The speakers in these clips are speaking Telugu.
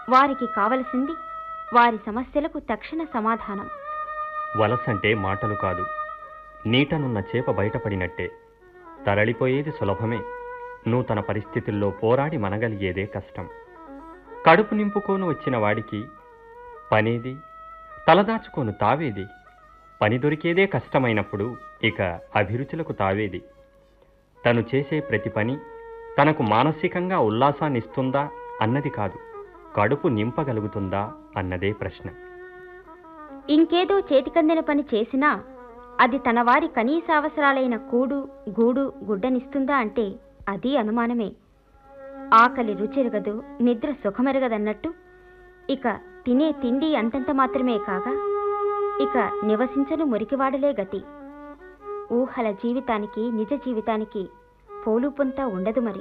వారికి కావలసింది వారి సమస్యలకు తక్షణ సమాధానం వలసంటే మాటలు కాదు నీటనున్న చేప బయటపడినట్టే తరలిపోయేది సులభమే నూతన పరిస్థితుల్లో పోరాడి మనగలిగేదే కష్టం కడుపు నింపుకోను వచ్చిన వాడికి పనేది తలదాచుకోను తావేది పని దొరికేదే కష్టమైనప్పుడు ఇక అభిరుచులకు తావేది తను చేసే ప్రతి పని తనకు మానసికంగా ఉల్లాసాన్నిస్తుందా అన్నది కాదు కడుపు నింపగలుగుతుందా అన్నదే ప్రశ్న ఇంకేదో చేతికందిన పని చేసినా అది తన వారి కనీస అవసరాలైన కూడు గూడు గుడ్డనిస్తుందా అంటే అది అనుమానమే ఆకలి రుచెరగదు నిద్ర సుఖమెరగదన్నట్టు ఇక తినే తిండి అంతంత మాత్రమే కాగా ఇక నివసించను మురికివాడలే గతి ఊహల జీవితానికి నిజ జీవితానికి పోలు పొంత ఉండదు మరి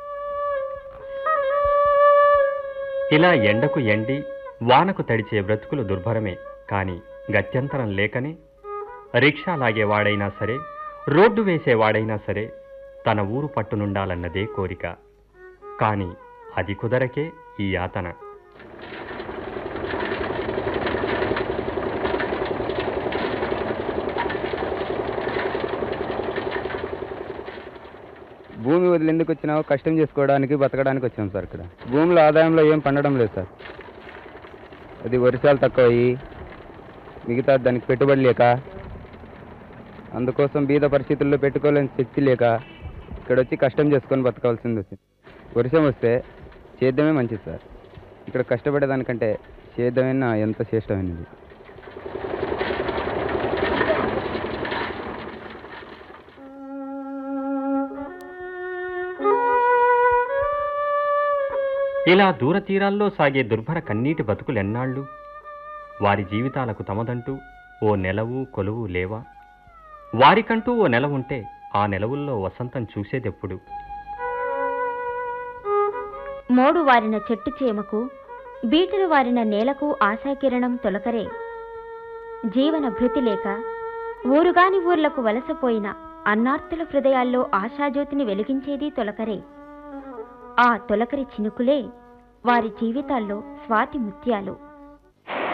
ఇలా ఎండకు ఎండి వానకు తడిచే బ్రతుకులు దుర్భరమే కాని గత్యంతరం లేకనే రిక్షా లాగేవాడైనా సరే రోడ్డు వేసేవాడైనా సరే తన ఊరు పట్టునుండాలన్నదే కోరిక కాని అది కుదరకే ఈ యాతన భూమి వదిలి ఎందుకు వచ్చినావు కష్టం చేసుకోవడానికి బతకడానికి వచ్చాం సార్ ఇక్కడ భూమిలో ఆదాయంలో ఏం పండడం లేదు సార్ అది వర్షాలు తక్కువ అయ్యి మిగతా దానికి పెట్టుబడి లేక అందుకోసం బీద పరిస్థితుల్లో పెట్టుకోలేని శక్తి లేక ఇక్కడ వచ్చి కష్టం చేసుకొని బతకాల్సింది వచ్చింది వర్షం వస్తే సేద్యమే మంచిది సార్ ఇక్కడ కష్టపడేదానికంటే సేద్యమైనా ఎంత శ్రేష్టమైనది ఇలా దూర తీరాల్లో సాగే దుర్భర కన్నీటి బతుకులెన్నాళ్ళు వారి జీవితాలకు తమదంటూ ఓ నెలవు కొలువు లేవా వారికంటూ ఓ నెల ఉంటే ఆ నెలవుల్లో వసంతం చూసేదెప్పుడు మోడు వారిన చెట్టు చేమకు బీటలు వారిన నేలకు ఆశాకిరణం తొలకరే జీవన భృతి లేక ఊరుగాని ఊర్లకు వలసపోయిన అన్నార్తుల హృదయాల్లో ఆశాజ్యోతిని వెలిగించేది తొలకరే ఆ తొలకరి చినుకులే వారి జీవితాల్లో స్వాతి ముత్యాలు